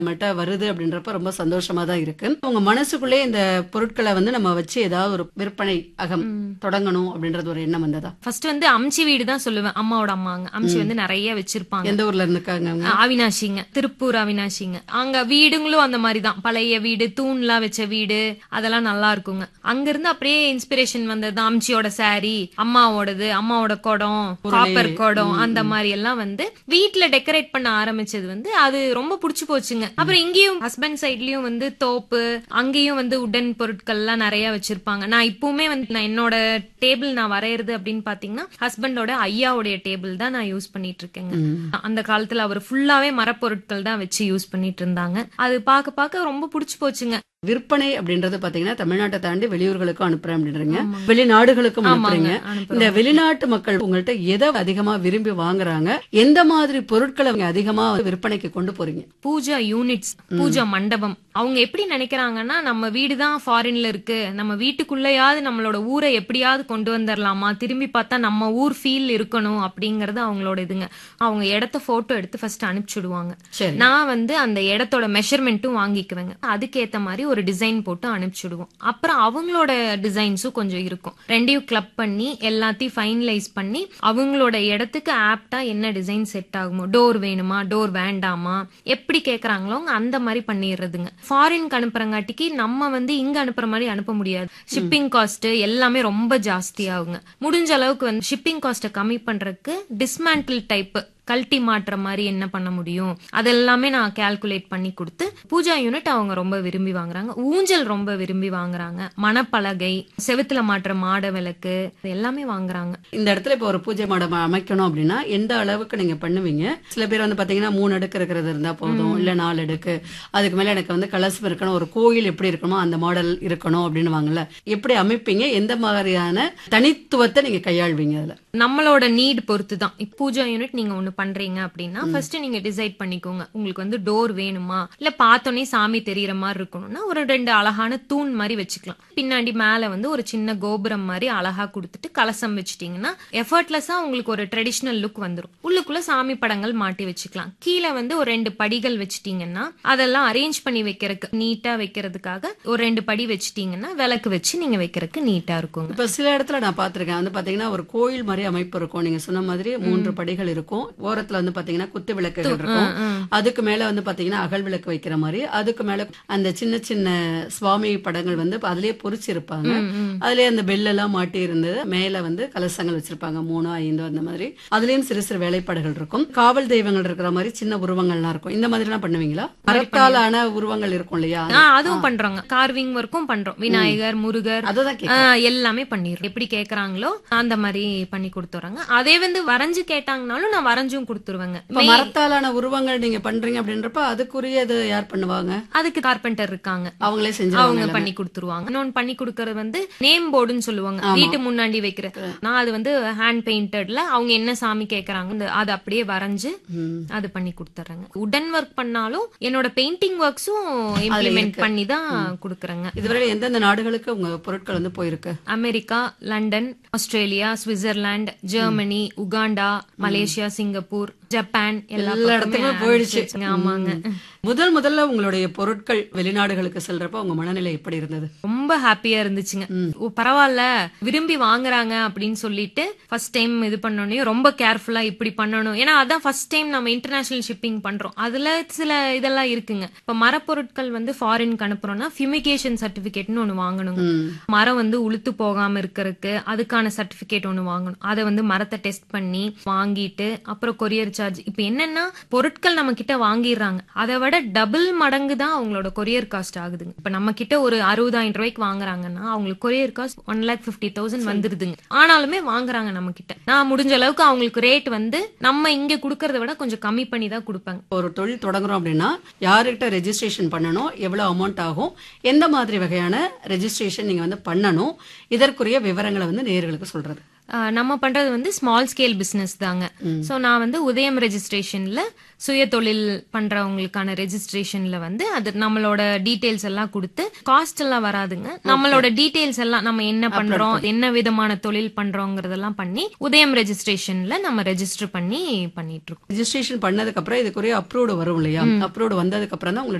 நம்மகிட்ட வருது அப்படின்றப்ப ரொம்ப சந்தோஷமா தான் இருக்கு உங்க மனசுக்குள்ளே இந்த பொருட்களை வந்து நம்ம வச்சு ஏதாவது ஒரு விற்பனை அகம் தொடங்கணும் அப்படின்றது ஒரு எண்ணம் வந்ததா ஃபர்ஸ்ட் வந்து அம்ச்சி வீடு தான் சொல்லுவேன் அம்மாவோட அம்மாங்க அம்ச்சி வந்து நிறைய வச்சிருப்பாங்க எந்த ஊர்ல இருந்துக்காங்க அவங்க அவினாஷிங்க திருப்பூர் அவினாஷிங்க அங்க வீடுங்களும் அந்த மாதிரி தான் பழைய வீடு தூண்லாம் வச்ச வீடு அதெல்லாம் நல்லா இருக்குங்க அங்க இருந்து அப்படியே இன்ஸ்பிரேஷன் வந்தது அம்ச்சியோட saree அம்மாவோடது அம்மாவோட குடம் காப்பர் குடம் அந்த மாதிரி எல்லாம் வந்து வீட்ல டெக்கரேட் பண்ண ஆரம்பிச்சது வந்து அது ரொம்ப புடிச்சு போச்சுங்க அப்புறம் இங்கேயும் ஹஸ்பண்ட் சைட்லயும் வந்து தோப்பு அங்கேயும் வந்து உடன் பொருட்கள் எல்லாம் நிறைய வச்சிருப்பாங்க நான் இப்பவுமே வந்து நான் என்னோட டேபிள் நான் வரையறது அப்படின்னு பாத்தீங்கன்னா ஹஸ்பண்டோட ஐயாவுடைய டேபிள் தான் நான் யூஸ் பண்ணிட்டு இருக்கேங்க அந்த காலத்துல அவர் ஃபுல்லாவே மரப்பொருட்கள் தான் வச்சு யூஸ் பண்ணிட்டு இருந்தாங்க அது பார்க்க பார்க்க ரொம்ப புடிச்சு போச்சுங்க விற்பனை அப்படின்றது பாத்தீங்கன்னா தமிழ்நாட்டை தாண்டி வெளியூர்களுக்கும் அனுப்புறேன் அப்படின்றீங்க வெளிநாடுகளுக்கும் ஆமாங்க அனுப்புறீங்க அனுப்புறோம். இந்த வெளிநாட்டு மக்கள் உங்கள்ட்ட எதை அதிகமா விரும்பி வாங்குறாங்க எந்த மாதிரி பொருட்களை அவங்க அதிகமா விற்பனைக்கு கொண்டு போறீங்க பூஜா யூனிட்ஸ் பூஜா மண்டபம் அவங்க எப்படி நினைக்கிறாங்கன்னா நம்ம வீடு தான் ஃபாரின்ல இருக்கு நம்ம வீட்டுக்குள்ளயாவது நம்மளோட ஊரை எப்படியாவது கொண்டு வந்துடலாமா திரும்பி பார்த்தா நம்ம ஊர் ஃபீல் இருக்கணும் அப்படிங்கறது அவங்களோட இதுங்க அவங்க இடத்த போட்டோ எடுத்து ஃபர்ஸ்ட் அனுப்பிச்சுடுவாங்க சரி நான் வந்து அந்த இடத்தோட மெஷர்மெண்ட்டும் வாங்கிக்குவேங்க அதுக்கேத்த மாதிரி ஒரு டிசைன் போட்டு அனுப்பிச்சுடுவோம் அப்புறம் அவங்களோட டிசைன்ஸும் கொஞ்சம் இருக்கும் ரெண்டையும் கிளப் பண்ணி எல்லாத்தையும் ஃபைனலைஸ் பண்ணி அவங்களோட இடத்துக்கு ஆப்டா என்ன டிசைன் செட் ஆகுமோ டோர் வேணுமா டோர் வேண்டாமா எப்படி கேக்குறாங்களோ அவங்க அந்த மாதிரி பண்ணிடுறதுங்க ஃபாரின்க்கு அனுப்புறங்காட்டிக்கு நம்ம வந்து இங்க அனுப்புற மாதிரி அனுப்ப முடியாது ஷிப்பிங் காஸ்ட் எல்லாமே ரொம்ப ஜாஸ்தி ஆகுங்க முடிஞ்ச அளவுக்கு வந்து ஷிப்பிங் காஸ்ட்டை கம்மி பண்றதுக்கு டிஸ்மேண்டில் டைப் கல்ட்டி மாட்டுற மாதிரி என்ன பண்ண முடியும் அதெல்லாமே நான் கால்குலேட் பண்ணி கொடுத்து பூஜா யூனிட் அவங்க ரொம்ப விரும்பி வாங்குறாங்க ஊஞ்சல் ரொம்ப விரும்பி வாங்குறாங்க மணப்பலகை செவுத்துல மாட்டுற மாட விளக்கு இது எல்லாமே வாங்குறாங்க இந்த இடத்துல இப்போ ஒரு பூஜை மாடம் அமைக்கணும் அப்படின்னா எந்த அளவுக்கு நீங்க பண்ணுவீங்க சில பேர் வந்து பாத்தீங்கன்னா மூணு அடுக்கு இருக்கிறது இருந்தா போதும் இல்ல நாலு அடுக்கு அதுக்கு மேல எனக்கு வந்து கலசம் இருக்கணும் ஒரு கோயில் எப்படி இருக்கணுமோ அந்த மாடல் இருக்கணும் அப்படின்னு வாங்கல எப்படி அமைப்பீங்க எந்த மாதிரியான தனித்துவத்தை நீங்க கையாள்வீங்க அதுல நம்மளோட நீட் பொறுத்து தான் இப்ப பூஜா யூனிட் நீங்க ஒண்ணு பண்றீங்க அப்படின்னா ஃபர்ஸ்ட் நீங்க டிசைட் பண்ணிக்கோங்க உங்களுக்கு வந்து டோர் வேணுமா இல்ல பார்த்தோன்னே சாமி தெரியற மாதிரி இருக்கணும்னா ஒரு ரெண்டு அழகான தூண் மாதிரி வச்சுக்கலாம் பின்னாடி மேல வந்து ஒரு சின்ன கோபுரம் மாதிரி அழகா கொடுத்துட்டு கலசம் வச்சுட்டீங்கன்னா எஃபர்ட்லெஸ்ஸா உங்களுக்கு ஒரு ட்ரெடிஷ்னல் லுக் வந்துரும் உள்ளுக்குள்ள சாமி படங்கள் மாட்டி வச்சுக்கலாம் கீழே வந்து ஒரு ரெண்டு படிகள் வச்சுட்டீங்கன்னா அதெல்லாம் அரேஞ்ச் பண்ணி வைக்கிறதுக்கு நீட்டா வைக்கிறதுக்காக ஒரு ரெண்டு படி வச்சுட்டீங்கன்னா விளக்கு வச்சு நீங்க வைக்கிறதுக்கு நீட்டா இருக்குங்க இப்ப சில இடத்துல நான் பாத்திருக்கேன் வந்து பாத்தீங்கன்னா ஒரு கோயில் மாதிரி அமைப்பு இருக்கும் நீங்க சொன்ன மாதிரி மூன்று படிகள் இருக்கும் ஓரத்துல வந்து பாத்தீங்கன்னா குத்து விளக்குகள் இருக்கும் அதுக்கு மேல வந்து பாத்தீங்கன்னா அகல் விளக்கு வைக்கிற மாதிரி அதுக்கு மேல அந்த சின்ன சின்ன சுவாமி படங்கள் வந்து அதுலயே பொறிச்சிருப்பாங்க அதுலயே அந்த பெல் எல்லாம் மாட்டி இருந்தது மேல வந்து கலசங்கள் வச்சிருப்பாங்க மூணு ஐந்து அந்த மாதிரி அதுலயும் சிறு சிறு வேலைப்பாடுகள் இருக்கும் காவல் தெய்வங்கள் இருக்கிற மாதிரி சின்ன உருவங்கள்லாம் இருக்கும் இந்த மாதிரி எல்லாம் பண்ணுவீங்களா மரத்தாலான உருவங்கள் இருக்கும் இல்லையா ஆ அதுவும் பண்றோங்க கார்விங் ஒர்க்கும் பண்றோம் விநாயகர் முருகர் அததான் ஆ, கேக்குறேன். எல்லாமே பண்ணிடுறோம் எப்படி கேக்குறாங்களோ அந்த மாதிரி பண்ணி கொடுத்துறாங்க அதே வந்து வரைஞ்சு கேட்டாங்கனாலும் நான் வரைஞ்சும் கொடுத்துருவேங்க இப்ப மரத்தாலான உருவங்கள் நீங்க பண்றீங்க அப்படின்றப்ப அதுக்குரியது யார் பண்ணுவாங்க அதுக்கு கார்பெண்டர் இருக்காங்க அவங்களே அவங்க செஞ்சுருவாங்க பண்ணி கொடுத்துருவாங்க இன்னொன்னு பண்ணி கொடுக்கறது வந்து நேம் போர்டுன்னு சொல்லுவாங்க வீட்டு முன்னாடி வைக்கிற நான் அது வந்து ஹேண்ட் பெயிண்டட்ல அவங்க என்ன சாமி கேக்குறாங்க இந்த- அது அப்படியே வரைஞ்சு அது பண்ணி கொடுத்துறாங்க உடன் ஒர்க் பண்ணாலும் என்னோட பெயிண்டிங் ஒர்க்ஸும் இம்ப்ளிமெண்ட் பண்ணி தான் கொடுக்குறேங்க இதுவரை எந்தெந்த நாடுகளுக்கு உங்க பொருட்கள் வந்து போயிருக்கு America London Australia Switzerland Germany Uganda Malaysia Singapore Japan எல்லா எல்லா பக்கமே இடத்துக்குமே போயிடுச்சு அனுப்பிச்சிருச்சுங்க. ஆமாங்க ம். முதல் முதல்ல உங்களுடைய பொருட்கள் வெளிநாடுகளுக்கு செல்றப்ப உங்க மனநிலை எப்படி இருந்தது ரொம்ப ஹாப்பியா இருந்துச்சுங்க ஓ பரவாயில்ல விரும்பி வாங்குறாங்க அப்படின்னு சொல்லிட்டு ஃபர்ஸ்ட் டைம் இது பண்ணோடனே ரொம்ப கேர்ஃபுல்லா இப்படி பண்ணணும் ஏன்னா அதான் ஃபர்ஸ்ட் டைம் நம்ம இன்டர்நேஷனல் ஷிப்பிங் பண்றோம் அதுல சில இதெல்லாம் இருக்குங்க இப்ப மரப்பொருட்கள் வந்து ஃபாரின்க்கு அனுப்புறோம்னா ஃபியூமிகேஷன் சர்டிபிகேட்னு ஒண்ணு வாங்கணுங்க ம். மரம் வந்து உளுத்து போகாம இருக்கறதுக்கு அதுக்கான சர்டிபிகேட் ஒண்ணு வாங்கணும் அதை வந்து மரத்தை டெஸ்ட் பண்ணி வாங்கிட்டு அப்புறம் கொரியர் சார்ஜ் இப்ப என்னன்னா பொருட்கள் நம்ம கிட்ட வாங்கிடுறாங்க அதை விட டபுள் மடங்கு தான் அவங்களோட கொரியர் காஸ்ட் ஆகுதுங்க இப்ப நம்ம கிட்ட ஒரு அறுபதாயிரம் ரூபாய்க்கு வாங்குறாங்கன்னா அவங்களுக்கு courier cost one lakh fifty thousand வந்துருதுங்க ஆனாலுமே வாங்குறாங்க நம்ம கிட்ட நான் முடிஞ்ச அளவுக்கு அவங்களுக்கு ரேட் வந்து நம்ம இங்க கொடுக்கறத விட கொஞ்சம் கம்மி பண்ணி தான் கொடுப்பாங்க ஒரு தொழில் தொடங்குறோம் அப்படின்னா யாருக்கிட்ட ரெஜிஸ்ட்ரேஷன் பண்ணணும் எவ்வளவு அமௌண்ட் ஆகும் எந்த மாதிரி வகையான ரெஜிஸ்ட்ரேஷன் நீங்க வந்து பண்ணணும் இதற்குரிய விவரங்களை வந்து நேயர்களுக்கு சொல்றது ஆஹ் நம்ம பண்றது வந்து ஸ்மால் ஸ்கேல் பிசினஸ் தாங்க சோ நான் வந்து உதயம் ரெஜிஸ்ட்ரேஷன்ல சுய தொழில் பண்றவங்களுக்கான ரெஜிஸ்ட்ரேஷன்ல வந்து அது நம்மளோட டீடைல்ஸ் எல்லாம் கொடுத்து காஸ்ட் எல்லாம் வராதுங்க நம்மளோட டீடைல்ஸ் எல்லாம் நம்ம என்ன பண்றோம் என்ன விதமான தொழில் பண்றோங்கிறதெல்லாம் பண்ணி உதயம் ரெஜிஸ்ட்ரேஷன்ல நம்ம ரெஜிஸ்டர் பண்ணி பண்ணிட்டு இருக்கோம் ரெஜிஸ்ட்ரேஷன் பண்ணதுக்கு அப்புறம் இதுக்குரிய அப்ரூவ்டு வரும் இல்லையா அப்ரூவ்டு வந்ததுக்கு அப்புறம் தான் உங்களோட